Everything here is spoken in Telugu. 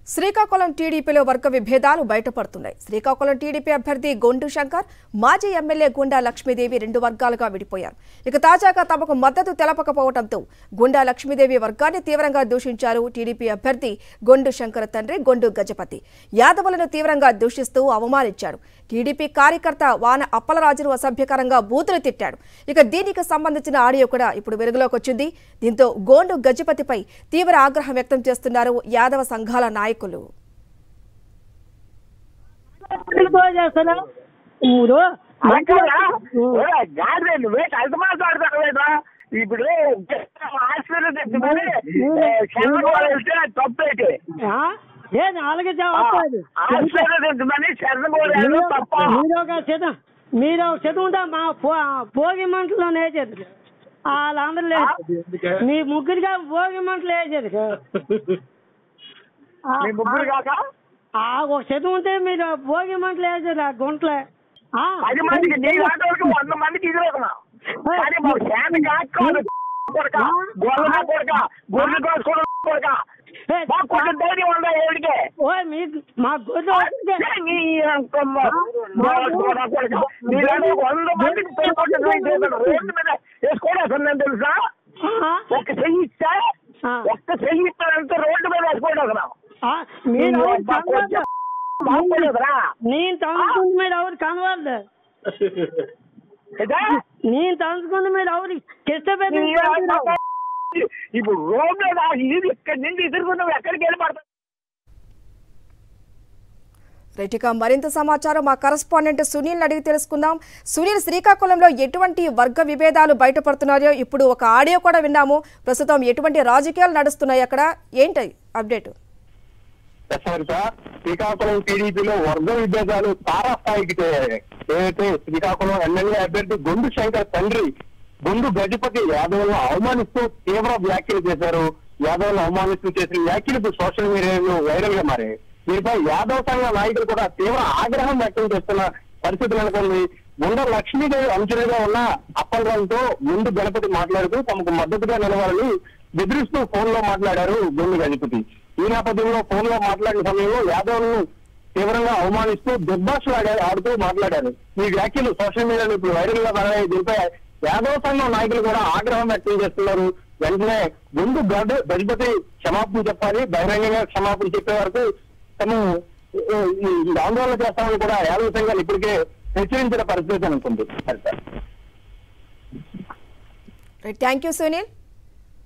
శ్రీకాకుళం టీడీపీలో వర్గ విభేదాలు బయటపడుతున్నాయి శ్రీకాకుళం టీడీపీ అభ్యర్థి గొండు శంకర్ మాజీ ఎమ్మెల్యే గుండా లక్ష్మీదేవి రెండు వర్గాలుగా విడిపోయారు ఇక తాజాగా తమకు మద్దతు తెలపకపోవడంతో గుండా లక్ష్మీదేవి వర్గాన్ని తీవ్రంగా దూషించారు టీడీపీ అభ్యర్థి గొండు శంకర్ తండ్రి గొండు గజపతి యాదవులను తీవ్రంగా దూషిస్తూ అవమానించాడు టీడీపీ కార్యకర్త వాన అప్పలరాజును అసభ్యకరంగా బూతులు తిట్టాడు ఇక దీనికి సంబంధించిన ఆడియో కూడా ఇప్పుడు వెలుగులోకి వచ్చింది దీంతో గోండు గజపతిపై తీవ్ర ఆగ్రహం వ్యక్తం చేస్తున్నారు యాదవ సంఘాల నాయకులు చేస్తున్నా ఊరు అలాగా గాడి నువ్వే కలిసి మాట్లాడతావేదా ఇప్పుడు హాస్పిటల్ తెచ్చుకొని శరణ్ వెళ్తే తప్పేటి ఆ? లేదు అలాగే చెప్పలేదు హాస్పిటల్ తెచ్చుకొని శరణ్ పోలేదు తప్ప మీరు ఒక శతం మీరు ఒక శతం ఉంటే మా పో- భోగి మంటలో వేసేది వాళ్ళందరూ లేదు మీ ముగ్గురిగా భోగి మంటలు వేసేది మీ ముగ్గురు కాక ఆ ఒక శతం ఉంటే మీరు భోగి మంటలు వేసేది ఆ గుంటలే ఆ, పది మందికి నీ లాంటి వాళ్ళకి వంద మందికి ఎదురేకున్నా కానీ మా శాంతి కాదు కొడక గొల్ల కొడక గొర్రెలు కోసుకోవడం కొడక ఏ, మా కొంచెం ధైర్యం ఉందా ఏడికే ఓ మీ మా గొర్రె ఒకటే. నీ అంకమ్మ. కొడక కొడక. నీలాంటి వంద మందికి పేపట్టు రోడ్డు మీద వేసుకోవడం నేను తెలుసా ఆ, ఒక్క చెయ్యి ఇస్తే ఆ. ఒక్క చెయ్యి ఇస్తానంటే రోడ్డు మీద వేసుకోవడం ఆ, మీరు ఎవరు కనవద్దు. బాగులేదురా నేను తలుచుకుంటే మీరు ఎవరు కనవద్దు నేను తలుచుకుంటే మీరు ఎవరు కిష్టపెట్టి ఇప్పుడు రోడ్ మీద ఇది ఇక్కడి నుండి ఎదుర్కొన్నావు ఎక్కడికి వెళ్ళి పడతావు రైట్ ఇక మరింత సమాచారం మా కరస్పాండెంట్ సునీల్ అడిగి తెలుసుకుందాం సునీల్ శ్రీకాకుళంలో ఎటువంటి వర్గ విభేదాలు బయటపడుతున్నాయో ఇప్పుడు ఒక ఆడియో కూడా విన్నాము ప్రస్తుతం ఎటువంటి రాజకీయాలు నడుస్తున్నాయి అక్కడ ఏంటి అప్డేట్ దశరథ శ్రీకాకుళం టీడీపీలో వర్గ విభేదాలు తారాస్థాయికి చేరాయి ఏదైతే శ్రీకాకుళం ఎమ్మెల్యే అభ్యర్థి గొండు శంకర్ తండ్రి గొండు గజపతి యాదవ్లను అవమానిస్తూ తీవ్ర వ్యాఖ్యలు చేశారు యాదవ్లను అవమానిస్తూ చేసిన వ్యాఖ్యలు ఇప్పుడు సోషల్ మీడియాలో వైరల్ గా మారాయి దీనిపై యాదవ్ సంఘ నాయకులు కూడా తీవ్ర ఆగ్రహం వ్యక్తం చేస్తున్న పరిస్థితి నెలకొంది గుండ లక్ష్మీదేవి అంచులుగా ఉన్న అప్పలరావుతో ముందు గణపతి మాట్లాడుతూ తమకు మద్దతుగా నిలవాలని బెదిరిస్తూ ఫోన్ లో మాట్లాడారు గొండు గణపతి ఈ నేపథ్యంలో ఫోన్ లో మాట్లాడిన సమయంలో యాదవ్ను తీవ్రంగా అవమానిస్తూ దుర్భాషలు ఆడా- ఆడుతూ మాట్లాడారు ఈ వ్యాఖ్యలు సోషల్ మీడియాలో ఇప్పుడు వైరల్ గా మారాయి దీనిపై యాదవ్ సంఘం నాయకులు కూడా ఆగ్రహం వ్యక్తం చేస్తున్నారు వెంటనే ముందు గడ్ గజపతి క్షమాపణ చెప్పాలి బహిరంగంగా క్షమాపణ చెప్పే వరకు తను ఈ ఈ ఆందోళన చేస్తామని కూడా యాదవ్ సంఘాలు ఇప్పటికే హెచ్చరించిన పరిస్థితి అనుకుంది సరే రైట్ థ్యాంక్ యూ సునీల్